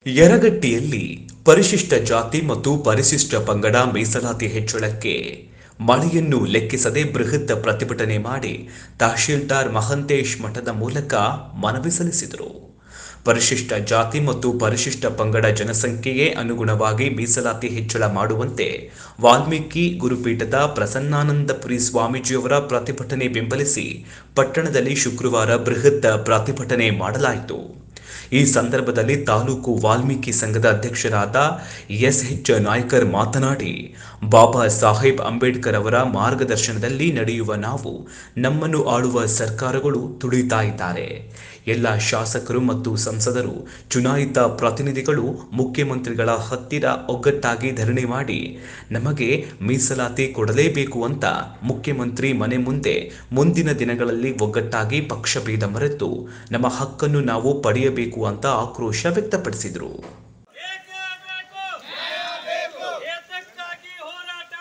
ಯರಗಟ್ಟಿಯಲ್ಲಿ ಪರಿಶಿಷ್ಟ ಜಾತಿ ಮತ್ತು ಪರಿಶಿಷ್ಟ ಪಂಗಡ ಮೀಸಲಾತಿ ಹೆಚ್ಚಳಕ್ಕೆ ಮಳೆಯನ್ನು ಲೆಕ್ಕಿಸದೆ ಬೃಹತ್ ಪ್ರತಿಭಟನೆ ಮಾಡಿ ತಹಶೀಲ್ದಾರ್ ಮಹಂತೇಶ್ ಮಠದ ಮೂಲಕ ಮನವಿ ಸಲ್ಲಿಸಿದರು ಪರಿಶಿಷ್ಟ ಜಾತಿ ಮತ್ತು ಪರಿಶಿಷ್ಟ ಪಂಗಡ ಜನಸಂಖ್ಯೆಗೆ ಅನುಗುಣವಾಗಿ ಮೀಸಲಾತಿ ಹೆಚ್ಚಳ ಮಾಡುವಂತೆ ವಾಲ್ಮೀಕಿ ಗುರುಪೀಠದ ಪ್ರಸನ್ನಾನಂದಪುರಿ ಸ್ವಾಮೀಜಿಯವರ ಪ್ರತಿಭಟನೆ ಬೆಂಬಲಿಸಿ ಪಟ್ಟಣದಲ್ಲಿ ಶುಕ್ರವಾರ ಬೃಹತ್ ಪ್ರತಿಭಟನೆ ಮಾಡಲಾಯಿತು ಈ ಸಂದರ್ಭದಲ್ಲಿ ತಾಲೂಕು ವಾಲ್ಮೀಕಿ ಸಂಘದ ಅಧ್ಯಕ್ಷರಾದ ಎಸ್ ಎಚ್ ನಾಯ್ಕರ್ ಮಾತನಾಡಿ ಬಾಬಾ ಸಾಹೇಬ್ ಅಂಬೇಡ್ಕರ್ ಅವರ ಮಾರ್ಗದರ್ಶನದಲ್ಲಿ ನಡೆಯುವ ನಾವು ನಮ್ಮನ್ನು ಆಳುವ ಸರ್ಕಾರಗಳು ತುಳಿತಾ ಇದ್ದಾರೆ ಎಲ್ಲ ಶಾಸಕರು ಮತ್ತು ಸಂಸದರು ಚುನಾಯಿತ ಪ್ರತಿನಿಧಿಗಳು ಮುಖ್ಯಮಂತ್ರಿಗಳ ಹತ್ತಿರ ಒಗ್ಗಟ್ಟಾಗಿ ಧರಣಿ ಮಾಡಿ ನಮಗೆ ಮೀಸಲಾತಿ ಕೊಡಲೇಬೇಕು ಅಂತ ಮುಖ್ಯಮಂತ್ರಿ ಮನೆ ಮುಂದೆ ಮುಂದಿನ ದಿನಗಳಲ್ಲಿ ಒಗ್ಗಟ್ಟಾಗಿ ಪಕ್ಷಭೇದ ಮರೆತು ನಮ್ಮ ಹಕ್ಕನ್ನು ನಾವು ಪಡೆಯಬೇಕು ಅಂತ ಆಕ್ರೋಶ ವ್ಯಕ್ತಪಡಿಸಿದರು ಏಕೆ ಬೇಕು ಏತಕ್ಕಾಗಿ ಹೋರಾಟ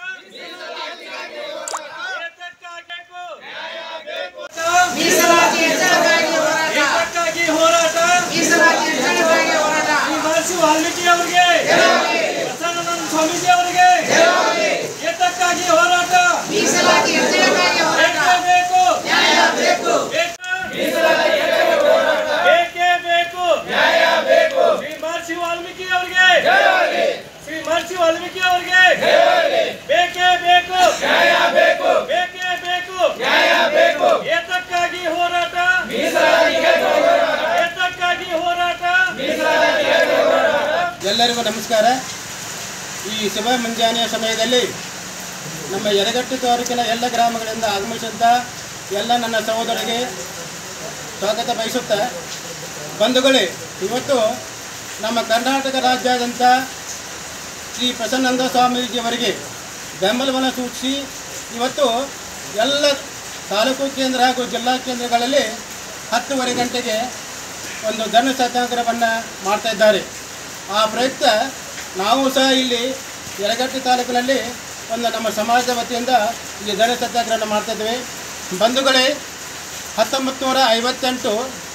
ಏತಕ್ಕಾಗಿ ಮೀಸಲಾತಿ ಹೆಚ್ಚಳಕ್ಕಾಗಿ ಹೋರಾಟ ಏತಕ್ಕಾಗಿ ಹೋರಾಟ ಮೀಸಲಾತಿ ಹೆಚ್ಚಳಕ್ಕಾಗಿ ಹೋರಾಟ ಈ ಮಹರ್ಷಿ ವಾಲ್ಮೀಕಿ ಅವರಿಗೆ ಪ್ರಸನ್ನಾನಂದ ಸ್ವಾಮೀಜಿ ಅವರಿಗೆ ಏತಕ್ಕಾಗಿ ಹೋರಾಟ ಮೀಸಲಾತಿ ಹೆಚ್ಚಳಕ್ಕಾಗಿ ಹೋರಾಟ ಏಕೆ ಬೇಕು ನ್ಯಾಯ ಬೇಕು ಏಕೆ ಬೇಕು ಶ್ರೀ ಮಹರ್ಷಿ ವಾಲ್ಮೀಕಿ ಅವರಿಗೆ ಶ್ರೀ ಮಹರ್ಷಿ ವಾಲ್ಮೀಕಿ ಅವರಿಗೆ ಬೇಕೇ ಬೇಕು ಬೇಕೇ ಬೇಕು ಏತಕ್ಕಾಗಿ ಹೋರಾಟ ಏತಕ್ಕಾಗಿ ಹೋರಾಟ ಎಲ್ಲರಿಗೂ ನಮಸ್ಕಾರ ಈ ಶುಭ ಮುಂಜಾನೆಯ ಸಮಯದಲ್ಲಿ ನಮ್ಮ ಯರಗಟ್ಟಿ ತಾಲೂಕಿನ ಎಲ್ಲ ಗ್ರಾಮಗಳಿಂದ ಆಗಮಿಸಿದ್ದ ಎಲ್ಲ ನನ್ನ ಸಹೋದರಿಗೆ ಸ್ವಾಗತ ಬಯಸುತ್ತಾ ಬಂಧುಗಳೇ ಇವತ್ತು ನಮ್ಮ ಕರ್ನಾಟಕ ರಾಜ್ಯಾದ್ಯಂತ ಶ್ರೀ ಪ್ರಸನ್ನಂದ ಸ್ವಾಮೀಜಿಯವರಿಗೆ ಬೆಂಬಲವನ್ನು ಸೂಚಿಸಿ ಇವತ್ತು ಎಲ್ಲ ತಾಲೂಕು ಕೇಂದ್ರ ಹಾಗೂ ಜಿಲ್ಲಾ ಕೇಂದ್ರಗಳಲ್ಲಿ ಹತ್ತುವರೆ ಗಂಟೆಗೆ ಒಂದು ಧನ ಸತ್ಯಾಗ್ರಹವನ್ನು ಮಾಡ್ತಾ ಇದ್ದಾರೆ ಆ ಪ್ರಯುಕ್ತ ನಾವು ಸಹ ಇಲ್ಲಿ ಯರಗಟ್ಟಿ ತಾಲೂಕಿನಲ್ಲಿ ಒಂದು ನಮ್ಮ ಸಮಾಜದ ವತಿಯಿಂದ ಇಲ್ಲಿ ಧನ ಸತ್ಯಾಗ್ರಹ ಮಾಡ್ತಾ ಇದ್ದೇವೆ ಬಂಧುಗಳೇ ಹತ್ತೊಂಬತ್ತು ನೂರ ಐವತ್ತೆಂಟು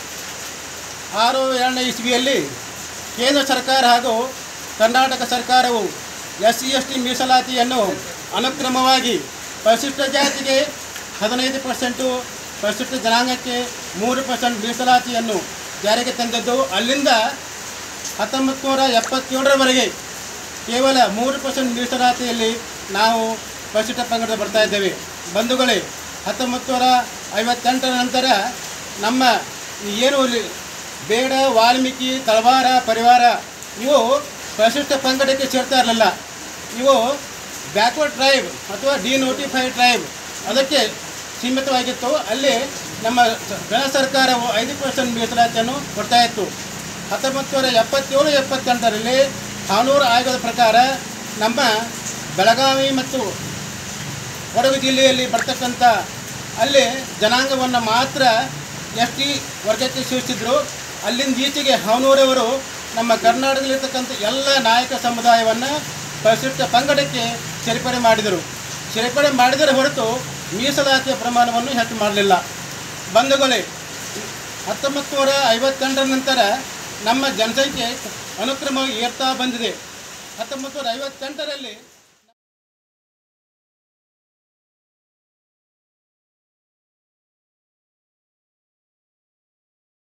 ಆರು ಎರಡನೇ ಇಸ್ವಿಯಲ್ಲಿ ಕೇಂದ್ರ ಸರ್ಕಾರ ಹಾಗೂ ಕರ್ನಾಟಕ ಸರ್ಕಾರವು ಎಸ್ ಸಿ ಎಸ್ ಟಿ ಮೀಸಲಾತಿಯನ್ನು ಅನುಕ್ರಮವಾಗಿ ಪರಿಶಿಷ್ಟ ಜಾತಿಗೆ ಹದಿನೈದು ಪರ್ಸೆಂಟು ಪರಿಶಿಷ್ಟ ಜನಾಂಗಕ್ಕೆ ಮೂರು ಪರ್ಸೆಂಟ್ ಮೀಸಲಾತಿಯನ್ನು ಜಾರಿಗೆ ತಂದದ್ದು ಅಲ್ಲಿಂದ ಹತ್ತೊಂಬತ್ತು ನೂರ ಎಪ್ಪತ್ತೇಳರವರೆಗೆ ಕೇವಲ ಮೂರು ಪರ್ಸೆಂಟ್ ಮೀಸಲಾತಿಯಲ್ಲಿ ನಾವು ಪರಿಶಿಷ್ಟ ಪಂಗಡ ಬರ್ತಾ ಇದ್ದೇವೆ ಬಂಧುಗಳೇ ಹತ್ತೊಂಬತ್ತು ನೂರ ಐವತ್ತೆಂಟರ ನಂತರ ನಮ್ಮ ಈ ಏನು ಇಲ್ಲಿ ಬೇಡ ವಾಲ್ಮೀಕಿ ತಳವಾರ ಪರಿವಾರ ಇವು ಪರಿಶಿಷ್ಟ ಪಂಗಡಕ್ಕೆ ಸೇರ್ತಾ ಇರಲಿಲ್ಲ ಇವು ಬ್ಯಾಕ್ವರ್ಡ್ ಟ್ರೈಬ್ ಅಥವಾ ಡಿನೋಟಿಫೈಡ್ ಟ್ರೈಬ್ ಅದಕ್ಕೆ ಸೀಮಿತವಾಗಿತ್ತು ಅಲ್ಲಿ ನಮ್ಮ ಸ- ಗಣ ಸರ್ಕಾರವು ಐದು ಪರ್ಸೆಂಟ್ ಮೀಸಲಾತಿಯನ್ನು ಕೊಡ್ತಾ ಇತ್ತು ಹತ್ತೊಂಬತ್ತು ನೂರ ಎಪ್ಪತ್ತೇಳು ಎಪ್ಪತ್ತೆಂಟರಲ್ಲಿ ಕಾನೂರು ಆಯೋಗದ ಪ್ರಕಾರ ನಮ್ಮ ಬೆಳಗಾವಿ ಮತ್ತು ಕೊಡಗು ಜಿಲ್ಲೆಯಲ್ಲಿ ಬರ್ತಕ್ಕಂಥ ಅಲ್ಲಿ ಜನಾಂಗವನ್ನು ಮಾತ್ರ ಎಸ್ ಟಿ ವರ್ಗಕ್ಕೆ ಸೇರಿಸಿದ್ರು ಅಲ್ಲಿಂದ ಈಚೆಗೆ ಹಾವನೂರವರು ನಮ್ಮ ಕರ್ನಾಟಕದಲ್ಲಿರ್ತಕ್ಕಂಥ ಎಲ್ಲ ನಾಯಕ ಸಮುದಾಯವನ್ನು ಪರಿಶಿಷ್ಟ ಪಂಗಡಕ್ಕೆ ಸೇರ್ಪಡೆ ಮಾಡಿದರು ಸೇರ್ಪಡೆ ಮಾಡಿದರೆ ಹೊರತು ಮೀಸಲಾತಿಯ ಪ್ರಮಾಣವನ್ನು ಹೆಚ್ಚು ಮಾಡಲಿಲ್ಲ ಬಂಧುಗಳೇ ಹತ್ತೊಂಬತ್ತು ನೂರ ಐವತ್ತೆಂಟರ ನಂತರ ನಮ್ಮ ಜನಸಂಖ್ಯೆ ಅನುಕ್ರಮವಾಗಿ ಏರ್ತಾ ಬಂದಿದೆ ಹತ್ತೊಂಬತ್ತು ನೂರ ಐವತ್ತೆಂಟರಲ್ಲಿ